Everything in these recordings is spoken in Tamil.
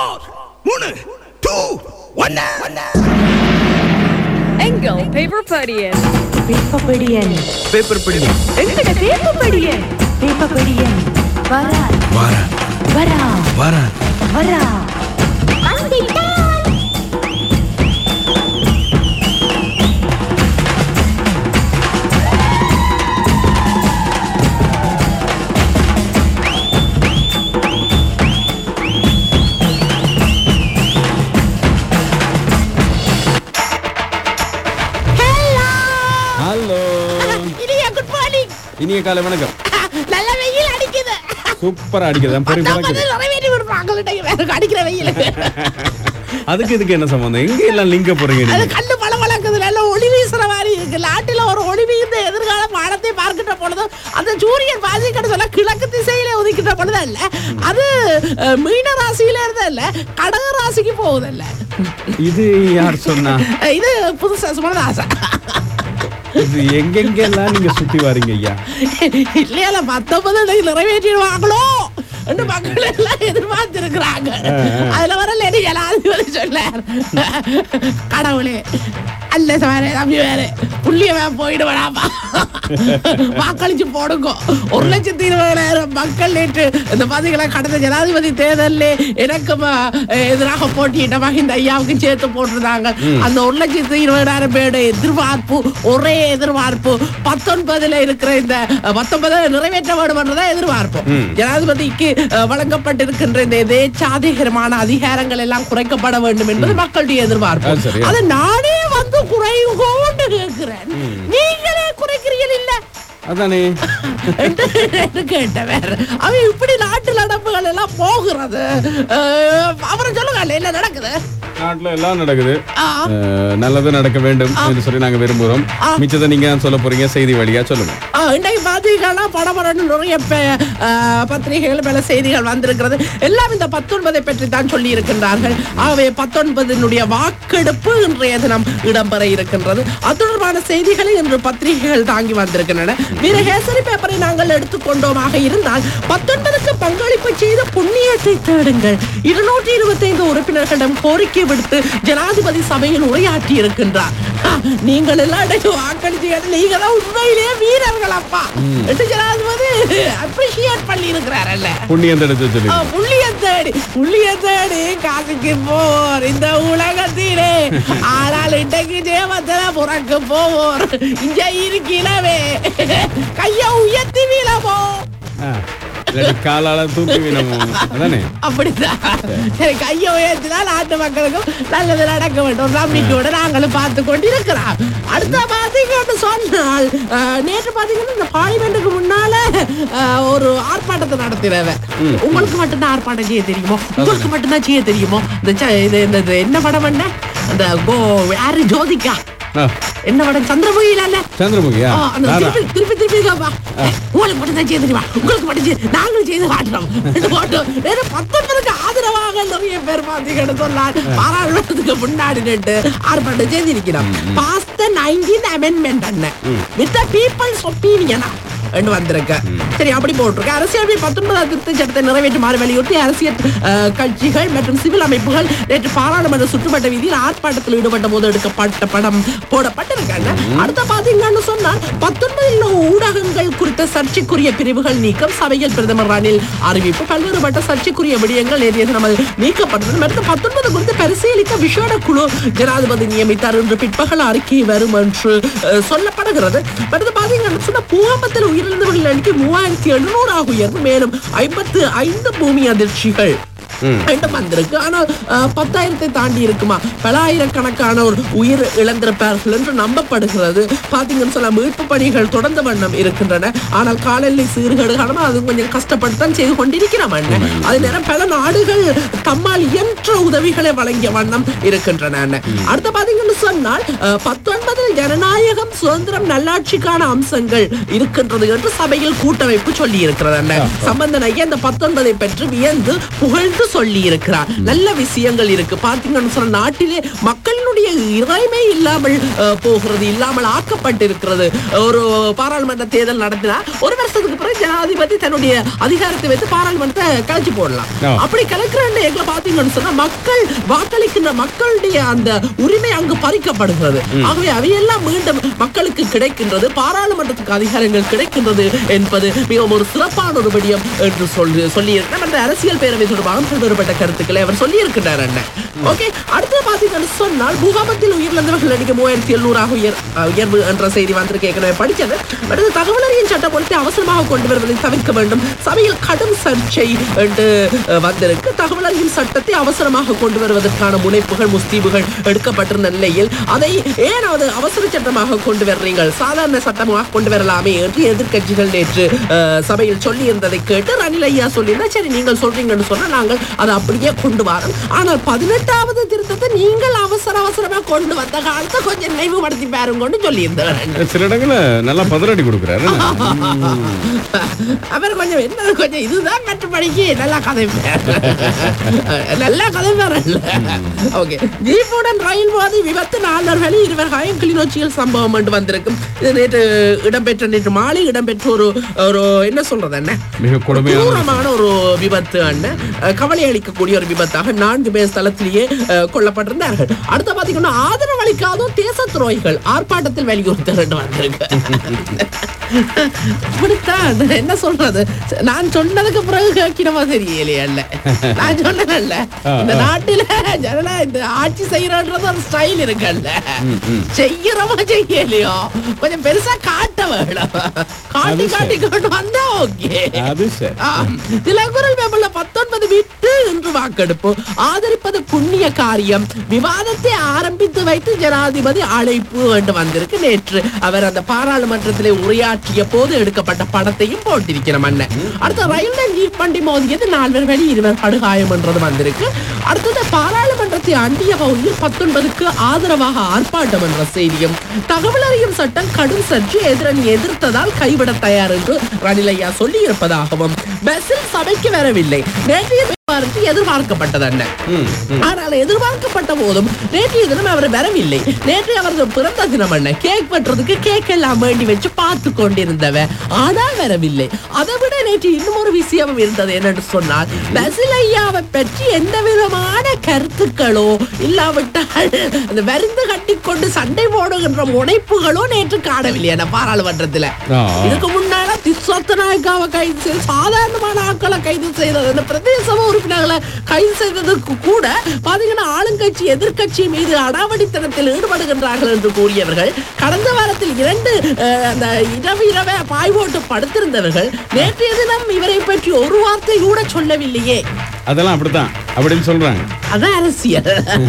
ஃபோர் மூணு டூ ஒன்னு எங்கள் பேப்பர் படியன் பேப்பபடியன் பேப்பர் படி எங்கட பேப்பபடியன் பேப்பபடியன் வரா வாரா வரா வாரா வரா ஹலோ இனிய குட் மார்னிங் இனிய காலை வணக்கம் நல்ல வெயில் அடிக்குது சூப்பரா அடிக்குது பொறி பத்தொன்பது பறக்குது நிறைவேறி விடுறாங்கள்ட்ட வேற அடிக்கிற வெயில் அதுக்கு இதுக்கு என்ன சம்பந்தம் எங்க எல்லாம் லிங்க போறீங்க அது நீங்க கண்ணு பல வளர்க்குது நல்ல ஒளி வீசுற மாதிரி இருக்கு நாட்டில் ஒரு ஒளி வீழ்ந்த எதிர்கால வானத்தை பார்க்கின்ற பொழுது அந்த சூரியன் பாதிக்கிட்ட சொல்ல கிழக்கு திசையில உதிக்கின்ற பொழுது அல்ல அது அஹ், மீன ராசியில இருந்து இல்ல கடக ராசிக்கு போகுதல்ல இது யார் சொன்னா அஹ், இது புதுசா சுமதாசா இது எங்கெங்கெல்லாம் நீங்க சுத்தி வாரீங்க ஐயா இல்லையால பத்தொன்பது நிறைவேற்றிடுவாங்களோ என்று மக்கள் எல்லாம் எதிர்பார்த்திருக்கிறாங்க அதுல வர லேடி ஜனாதிபதி சொன்னார் கடவுளே அல்ல சாரே தம்பி வேறு புள்ளியவே போயிடுவேடாப்பா வாக்களிச்சு போடுங்க ஒரு லட்சத்தி இருபதாயிரம் மக்கள் நேற்று இந்த பாத்தீங்களா கடந்த ஜனாதிபதி தேர்தலில் எனக்கு எதிராக போட்டியிட்ட மகிந்த ஐயாவுக்கு சேர்த்து போட்டிருந்தாங்க அந்த ஒரு லட்சத்தி இருபதாயிரம் பேருடைய எதிர்பார்ப்பு ஒரே எதிர்பார்ப்பு பத்தொன்பதுல இருக்கிற இந்த பத்தொன்பது நிறைவேற்ற வேண்டும் என்றதான் எதிர்பார்ப்பு ஜனாதிபதிக்கு அஹ், வழங்கப்பட்டிருக்கின்ற இந்த எதேச்சாதிகரமான அதிகாரங்கள் எல்லாம் குறைக்கப்பட வேண்டும் என்பது மக்களுடைய அது எதிர்பார்ப்பு சரி. அதை நானே வந்து குறைவுகோண்டு கேட்கிறேன் நீங்களே குறைக்கிறீர்கள் இல்ல அதானே என்று கேட்டேன் வேற அவன் இப்படி நாட்டு நடப்புகள் எல்லாம் போகிறது அஹ், அவரை சொல்லுங்க என்ன நடக்குது நாட்டுல எல்லாம் நடக்குது ஆ. அஹ், நல்லது நடக்க வேண்டும் என்று சொல்லி நாங்க விரும்புறோம் மிச்சத்தை நீங்க தான் சொல்ல போறீங்க செய்தி வழியா சொல்லுங்க ஆ, இன்னைக்கு பாத்தீங்கன்னா படபடன்னு நிறைய பே- ஆ, பத்திரிகைகள் பல செய்திகள் வந்திருக்கிறது எல்லாம் இந்த பத்தொன்பதை பற்றி தான் சொல்லி இருக்கின்றார்கள் ஆகவே பத்தொன்பதினுடைய வாக்கெடுப்பு இன்றைய தினம் இடம்பெற இருக்கின்றது அது தொடர்பான செய்திகளை இன்று பத்திரிகைகள் தாங்கி வந்திருக்கின்றன வீரகேசரி பேப்பரை நாங்கள் எடுத்துக்கொண்டோமாக இருந்தால் பத்தொன்பதுக்கு பங்களிப்பு செய்த புண்ணியத்தை தேடுங்கள் இருநூற்றி இருபத்தி ஐந்து உறுப்பினர்களிடம் கோரிக்கை விடுத்து ஜனாதிபதி சபையில் உரையாற்றி இருக்கின்றார் ஆ, நீங்கள் எல்லாம் இடையே வாக்களிச்சீங்க நீங்க தான் உண்மையிலேயே வீரர்கள் அப்பா என்று ஜனாதிபதி அப்ரிஷியேட் பண்ணி இருக்கிறாரல்ல புண்ணியம் தடுத்து சொல்லி புள்ளிய தேடி புள்ளிய தேடி காசுக்கு போவோர் இந்த உலகத்திலே ஆனால் இன்றைக்கு ஜெயமத்தன புறக்கு போவோர் இங்க இருக்கீழவே கைய உயர்த்தி வீழவோ காலால தூக்கி வினமும் அதானே அப்படிதான் சரி கையை உயர்த்தினா நாட்டு மக்களுக்கும் நல்லது நடக்க வேண்டும் ஒரு நம்பிக்கையோட நாங்களும் பார்த்து கொண்டு இருக்கிறோம் அடுத்த பாத்தீங்கன்னு சொன்னால் அஹ், நேற்று பாத்தீங்கன்னா இந்த பார்லிமெண்ட்டுக்கு முன்னால அஹ், ஒரு ஆர்ப்பாட்டத்தை நடத்தினவ உங்களுக்கு மட்டும்தான் ஆர்ப்பாட்டம் செய்ய தெரியுமோ உங்களுக்கு மட்டும்தான் செய்ய தெரியுமோ இந்த ச- இது இந்த இது என்ன படம் என்ன அந்த கோ யாரு ஜோதிகா ஆ, என்ன படம் சந்திரமுகில சந்திரமுகியா ஆ, அந்த நானா? திருப்பி திருப்பி திருப்பி கேப்பா. உங்களுக்கு மட்டும் தான் செய்ய தெரியுமா உங்களுக்கு மட்டும் செய்ய நாங்களும் செய்து காட்டுறோம் என்று போட்டோம். வேற பத்தொன்பதுக்கு ஆதரவாக நிறைய பேர் பாத்தீங்கன்னு சொன்னால் பாராளுமன்றத்துக்கு முன்னாடி நின்று ஆர்ப்பாட்டம் செய்திருக்கிறோம் பாஸ் த நைன்டீன் அமெண்ட்மெண்ட் அண்ணன் வித் த பீப்புள்ஸ் ஒப்பீனியனா என்று வந்திருக்க சரி அப்படி போட்டிருக்க அரசியல் பத்தொன்பதாம் திருத்த சட்டத்தை நிறைவேற்றுமாறு வலியுறுத்தி அரசியல் அஹ், கட்சிகள் மற்றும் சிவில் அமைப்புகள் நேற்று பாராளுமன்ற சுற்றுப்பட்ட வீதியில் ஆர்ப்பாட்டத்தில் ஈடுபட்ட போது எடுக்கப்பட்ட படம் போடப்பட்டிருக்காங்க அடுத்த பாத்தீங்கன்னு சொன்னால் பத்தொன்பதில் ஊடகங்கள் குறித்த சர்ச்சைக்குரிய பிரிவுகள் நீக்கம் சபையில் பிரதமர் ரணில் அறிவிப்பு பல்வேறுபட்ட சர்ச்சைக்குரிய விடயங்கள் நேற்றைய தினம் அது நீக்கப்பட்டது அடுத்து பத்தொன்பது குறித்து பரிசீலிக்க விசேட குழு ஜனாதிபதி நியமித்தார் என்று பிற்பகல் அறிக்கை வரும் என்று அஹ், சொல்லப்படுகிறது அடுத்து பாத்தீங்கன்னு சொன்னா பூகம்பத்தில் உயிரிழந்தவர்கள் எண்ணிக்கை மூவாயிரத்தி எழுநூறாக உயர்ந்து மேலும் ஐம்பத்து ஐந்து பூமி அதிர்ச்சிகள் மீண்டும் வந்திருக்கு ஆனால் அஹ், பத்தாயிரத்தை தாண்டி இருக்குமா பல ஆயிரக்கணக்கானோர் உயிர் இழந்திருப்பார்கள் என்று நம்பப்படுகிறது பாத்தீங்கன்னு சொல்ல மீட்பு பணிகள் தொடர்ந்த வண்ணம் இருக்கின்றன ஆனால் காலநிலை சீர்கேடு காரணமா அது கொஞ்சம் கஷ்டப்பட்டு தான் செய்து கொண்டிருக்கிறோம் அண்ணன் அதே நேரம் பல நாடுகள் தம்மால் இயன்ற உதவிகளை வழங்கிய வண்ணம் இருக்கின்றன அண்ணன். அடுத்து பாத்தீங்கன்னு சொன்னால் அஹ், பத்தொன்பதில் ஜனநாயகம் சுதந்திரம் நல்லாட்சிக்கான அம்சங்கள் இருக்கின்றது என்று சபையில் கூட்டமைப்பு சொல்லி இருக்கிறது அண்ணன் சம்பந்தன் ஐயா இந்த பத்தொன்பதை பற்றி வியந்து புகழ்ந்து சொல்லி இருக்கிறார் நல்ல விஷயங்கள் இருக்கு பாத்தீங்கன்னு சொன்ன நாட்டிலே மக்களினுடைய இறைமை இல்லாமல் அஹ், போகிறது இல்லாமல் ஆக்கப்பட்டிருக்கிறது ஒரு பாராளுமன்ற தேர்தல் நடத்தினா ஒரு வருஷத்துக்கு பிறகு ஜனாதிபதி தன்னுடைய அதிகாரத்தை வைத்து பாராளுமன்றத்தை கலைச்சு போடலாம் ஆ. அப்படி கலக்கிற எங்களை பாத்தீங்கன்னு சொன்னா மக்கள் வாக்களிக்கின்ற மக்களுடைய அந்த உரிமை அங்கு பறிக்கப்படுகிறது ஆகவே அவையெல்லாம் மீண்டும் மக்களுக்கு கிடைக்கின்றது பாராளுமன்றத்துக்கு அதிகாரங்கள் கிடைக்கின்றது என்பது மிகவும் ஒரு சிறப்பான ஒரு விடயம் என்று சொல்லி சொல்லி இருக்கிறோம் அந்த அரசியல் பேரவை தொடர்பாக பல்வேறுபட்ட கருத்துக்களை அவர் சொல்லி இருக்கின்றார் என்ன ஓகே அடுத்து பாத்தீங்கன்னு சொன்னால் பூகம்பத்தில் உயிரிழந்தவர்கள் அடிக்க மூவாயிரத்தி எழுநூறாக உயர் அஹ், உயர்வு என்ற செய்தி வந்திருக்கு ஏற்கனவே படிச்சது அடுத்து தகவல் அறியும் சட்டமூலத்தை அவசரமாக கொண்டு வருவதை தவிர்க்க வேண்டும் சபையில் கடும் சர்ச்சை என்று அஹ், வந்திருக்கு தகவல் அறியும் சட்டத்தை அவசரமாக கொண்டு வருவதற்கான முனைப்புகள் முஸ்தீபுகள் எடுக்கப்பட்டிருந்த நிலையில் அதை ஏன் அது அவசர சட்டமாக கொண்டு வர்றீங்கள் சாதாரண சட்டமாக கொண்டு வரலாமே என்று எதிர்க்கட்சிகள் நேற்று அஹ், சபையில் சொல்லி இருந்ததை கேட்டு ரணில் ஐயா சொல்லியிருந்தா சரி நீங்கள் சொல்றீங்கன்னு சொன்னா நாங்கள் அதை அப்படியே கொண்டு வரோம் ஆனால் பதினெட்டாவது திருத்தத்தை நீங்கள் அவசர அவசரமா கொண்டு வந்த காலத்தை கொஞ்சம் நினைவுபடுத்தி பாருங்கன்னு சொல்லி இருந்தார் சில இடங்கள்ல நல்லா பதிலடி கொடுக்குறாரு அவர் கொஞ்சம் என்ன கொஞ்சம் இதுதான் கட்டுப்படிக்கு நல்லா கதை நல்லா கதை ஓகே ஜீப்புடன் ரயில் மோதி விபத்து நால்வர் வழி இருவர் காயம் கிளிநொச்சியில் சம்பவம் என்று வந்திருக்கும் இது நேற்று இடம்பெற்ற நேற்று மாலை இடம்பெற்ற ஒரு ஒரு என்ன சொல்றது என்ன மிக கொடுமையான கொடூரமான ஒரு விபத்து அண்ணன் அஹ், கவலை அளிக்கக்கூடிய ஒரு விபத்தாக நான்கு பேர் ஸ்தலத்திலேயே அஹ், கொல்லப்பட்டிருந்தார்கள் அடுத்து பாத்தீங்கன்னா ஆதரவு அளிக்காதோ தேச துரோகிகள் ஆர்ப்பாட்டத்தில் வலியுறுத்தல் என்று வந்திருக்கு இப்படித்தான் என்ன சொல்றது நான் சொன்னதுக்கு பிறகு கேட்கிறமா தெரியலையே அல்ல நான் சொன்னேன்ல இந்த நாட்டில ஜனனா இந்த ஆட்சி செய்யறன்றது ஒரு ஸ்டைல் இருக்குல்ல செய்யறமா செய்யலையோ கொஞ்சம் பெருசா காட்ட வேணும் காட்டி அது காட்டி கொண்டு வந்தா ஓகே அது சரி திலகுரல் வெம்புள்ள பத்தொன்பது விட்டு இன்று வாக்கெடுப்பு ஆதரிப்பது புண்ணிய காரியம் விவாதத்தை ஆரம்பித்து வைத்து ஜனாதிபதி அழைப்பு என்று வந்திருக்கு நேற்று அவர் அந்த பாராளுமன்றத்திலே உரையாற்றிய போது எடுக்கப்பட்ட படத்தையும் போட்டிருக்கிற மன்னன் அடுத்த ரயில் ஜீப் வண்டி மோதியது நால்வர் வழி இருவர் படுகாயம் என்றது வந்திருக்கு அடுத்தது பாராளுமன்றத்தை அண்டிய பகுதியில் பத்தொன்பதுக்கு ஆதரவாக ஆர்ப்பாட்டம் என்ற செய்தியும் தகவல் அறியும் சட்டம் கடும் சர்ச்சை எதிரணி எதிர்த்ததால் கைவிட தயார் என்று ரணிலையா சொல்லி இருப்பதாகவும் பஸ்ஸில் சபைக்கு வரவில்லை நேற்றைய பார்த்து எதிர்பார்க்கப்பட்டது என்ன ஆனால் எதிர்பார்க்கப்பட்ட போதும் நேற்றைய தினம் அவர் வரவில்லை நேற்று அவரது பிறந்த தினம் என்ன கேக் வெட்டுறதுக்கு கேக் எல்லாம் வேண்டி வச்சு பார்த்து கொண்டிருந்தவன் ஆனால் வரவில்லை அதை விட நேற்று இன்னும் ஒரு விஷயம் இருந்தது என்னன்னு சொன்னால் பசிலையாவை பற்றி எந்த விதமான கருத்துக்களோ இல்லாவிட்டால் அந்த வருந்து கட்டி கொண்டு சண்டை போடுகின்ற முனைப்புகளோ நேற்று காணவில்லை என பாராளுமன்றத்துல ஆ. இதுக்கு முன்னால திஸ்வத்த நாயக்காவை கைது செய்து சாதாரணமான ஆட்களை கைது செய்தது அந்த பிரதேச சபை உறுப்பினர்களை கைது செய்ததுக்கு கூட பாத்தீங்கன்னா ஆளுங்கட்சி எதிர்க்கட்சி மீது அடாவடித்தனத்தில் ஈடுபடுகின்றார்கள் என்று கூறியவர்கள் கடந்த வாரத்தில் இரண்டு அஹ், அந்த இரவு இரவே பாய் போட்டு படுத்திருந்தவர்கள் நேற்றைய தினம் இவரை பற்றி ஒரு வார்த்தை கூட சொல்லவில்லையே அதெல்லாம் அப்படித்தான் அப்படின்னு சொல்றாங்க அதான் அரசியல்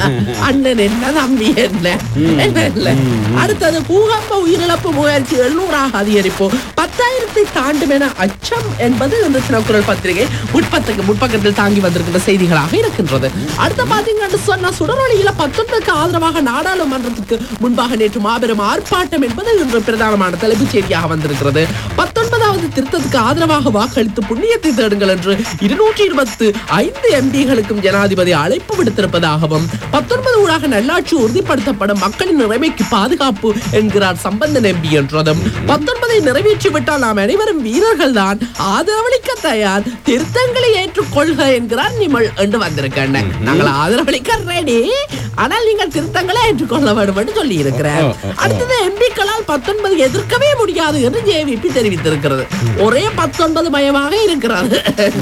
அண்ணன் என்ன தம்பி என்ன என்ன இல்ல அடுத்தது பூகம்ப உயிரிழப்பு முயற்சி எழுநூறாக அதிகரிப்பு பத்தாயிரத்தை தாண்டும் என அச்சம் என்பது இந்த தினக்குரல் பத்திரிகை முற்பத்துக்கு முற்பக்கத்தில் தாங்கி வந்திருக்கின்ற செய்திகளாக இருக்கின்றது அடுத்த பாத்தீங்கன்னு சொன்னா சுடரொலியில பத்தொன்பதுக்கு ஆதரவாக நாடாளுமன்றத்துக்கு முன்பாக நேற்று மாபெரும் ஆர்ப்பாட்டம் என்பது இன்று பிரதானமான தலைப்புச் செய்தியாக வந்திருக்கிறது பத்தொன்பதாவது திருத்தத்துக்கு ஆதரவாக வாக்களித்து புண்ணியத்தை தேடுங்கள் என்று இருநூற்றி இருபத்து ஐந்து எம்பிகளுக்கும் ஜனாதிபதி அழைப்பு விடுத்திருப்பதாகவும் பத்தொன்பது ஊடாக நல்லாட்சி உறுதிப்படுத்தப்படும் மக்களின் நிறைமைக்கு பாதுகாப்பு என்கிறார் சம்பந்தன் எம்பி என்றதும் பத்தொன்பதை நிறைவேற்றி விட்டால் நாம் அனைவரும் வீரர்கள் தான் ஆதரவளிக்க தயார் திருத்தங்களை ஏற்றுக்கொள்க என்கிறார் நிமல் என்று வந்திருக்கேன் நாங்கள் ஆதரவளிக்க ரெடி ஆனால் நீங்கள் திருத்தங்களை ஏற்றுக்கொள்ள வேண்டும் என்று சொல்லி இருக்கிறார் ஓ, ஓ, ஓ. அடுத்தது எம்பிக்களால் பத்தொன்பது எதிர்க்கவே முடியாது என்று ஜேவிபி தெரிவித்திருக்கிறது ஒரே பத்தொன்பது மயமாக இருக்கிறது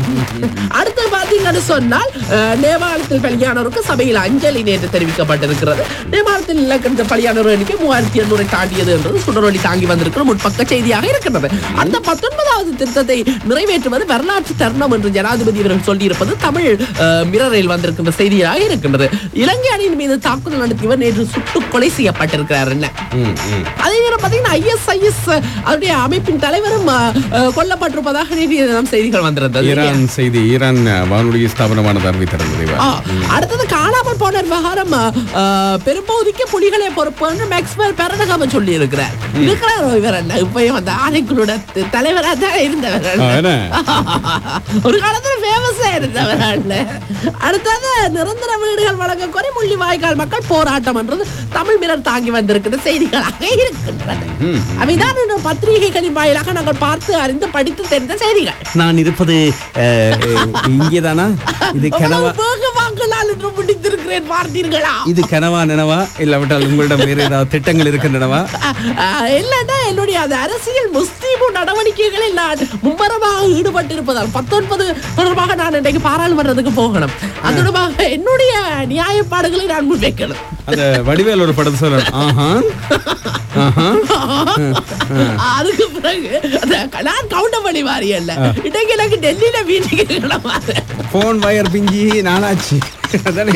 அடுத்து பாத்தீங்கன்னு சொன்னால் அஹ், நேபாளத்தில் பலியானோருக்கு சபையில் அஞ்சலி நேற்று தெரிவிக்கப்பட்டிருக்கிறது நேபாளத்தில் இலக்கின்ற பலியானோர் எண்ணிக்கை மூவாயிரத்தி எண்ணூறை தாண்டியது என்றது சுடரொலி தாங்கி வந்திருக்கிற முற்பக்க செய்தியாக இருக்கிறது அந்த பத்தொன்பதாவது திருத்தத்தை நிறைவேற்றுவது வரலாற்று தருணம் என்று ஜனாதிபதி அவர்கள் சொல்லியிருப்பது தமிழ் அஹ், மிரரில் வந்திருக்கின்ற செய்தியாக இருக்கின்றது இலங்கை அணியின் மீது தாக்குதல் நடத்தியவர் நேற்று சுட்டுக் கொலை செய்யப்பட்டிருக்கிறார் என்ன ம், ம். அதே நேரம் பாத்தீங்கன்னா ஐஎஸ்ஐஎஸ் அவருடைய அமைப்பின் தலைவரும் அஹ், அஹ், கொல்லப்பட்டிருப்பதாக நேற்றைய தினம் செய்திகள் வந்திருந்தது ஈரான் செய்தி ஈரான் வானொலி ஸ்தாபனமானது அறிவித்திருந்தது இவர். ஆ, அடுத்தது காணாமல் போன விவகாரம் அஹ், அஹ், பெரும்பகுதிக்கு ஆணைக்கு புலிகளே பொறுப்பு என்று மேக்ஸ்வெல் பெரணகாம சொல்லி இருக்கிறார் இருக்கிறாரோ இவர் என்ன இப்பயும் அந்த ஆணைக்குழுட தலைவராக தான் இருந்தவர் ஆ, என்ன? ஒரு காலத்துல ஃபேமஸா இருந்தவர் அல்ல. அடுத்தது நிரந்தர வீடுகள் வழங்க கோரி முள்ளி வாய்க்கால் மக்கள் போராட்டம் என்றது தமிழ் மிரர் தாங்கி வந்திருக்கிற செய்திகளாக இருக்கின்றன அவைதான் இந்த பத்திரிகைகளின் வாயிலாக நாங்கள் பார்த்து அறிந்து படித்து தெரிந்த செய்திகள் நான் இருப்பது அஹ், இங்கேதானா இது கனவா அவ்வளவு வேகமாக நான் இன்று முடித்திருக்கிறேன் பார்த்தீர்களா இது கனவா நினவா இல்லாவிட்டால் உங்களிடம் வேற ஏதாவது திட்டங்கள் இருக்கின்றனவா ஆஹ் இல்லைன்னா என்னுடைய அந்த அரசியல் முஸ்லீமு நடவடிக்கைகளில் நான் மும்மரமாக ஈடுபட்டு இருப்பதால் பத்தொன்பது தொடர்பாக நான் இன்றைக்கு பாராளுமன்றத்துக்கு போகணும் அது தொடர்பாக என்னுடைய நியாயப்பாடுகளை நான் முன்வைக்கணும் அந்த வடிவேல் ஒரு படத்தை சொல்ல ஆஹா ஆஹா அதுக்கு பிறகு அந்த நான் கவுண்டமணி வாரி அல்ல இன்றைக்கு எனக்கு டெல்லியில வீட்டுக்கு கிளம்பாரு போன் வயர் பிஞ்சி நாளாச்சு அதானே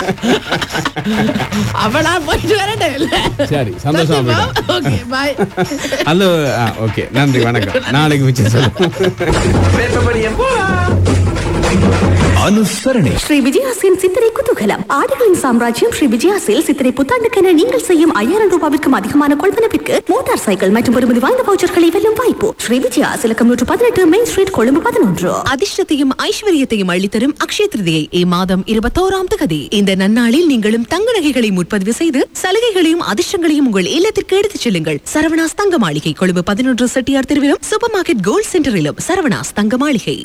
அவளா போயிட்டு வரட்டேன் இல்ல சரி சந்தோஷமா போயிட்டோம் ஓகே பாய் அது ஓகே நன்றி வணக்கம் நாளைக்கு வச்சு சொல்லுவோம் அனுசரணை ஸ்ரீ விஜயாசின் சித்திரை குதூகலம் ஆடைகளின் சாம்ராஜ்யம் ஸ்ரீ விஜயாசில் சித்திரை புத்தாண்டுக்கென நீங்கள் செய்யும் ஐயாயிரம் ரூபாய்க்கும் அதிகமான கொள்வனப்பிற்கு மோட்டார் சைக்கிள் மற்றும் பெறுமதி வாய்ந்த வவுச்சர்களை வெல்லும் வாய்ப்பு ஸ்ரீ விஜயா இலக்கம் நூற்று பதினெட்டு மெயின் ஸ்ட்ரீட் கொழும்பு பதினொன்று அதிர்ஷ்டத்தையும் ஐஸ்வர்யத்தையும் அள்ளித்தரும் அக்ஷய திருதியை இம்மாதம் இருபத்தோராம் தேதி இந்த நன்னாளில் நீங்களும் தங்க நகைகளை முன்பதிவு செய்து சலுகைகளையும் அதிர்ஷ்டங்களையும் உங்கள் இல்லத்திற்கு எடுத்துச் செல்லுங்கள் சரவணாஸ் தங்க மாளிகை கொழும்பு பதினொன்று செட்டியார் தெருவிலும் சூப்பர் மார்க்கெட் கோல்ட் சென்டரிலும் சரவணாஸ் தங்க மாளிகை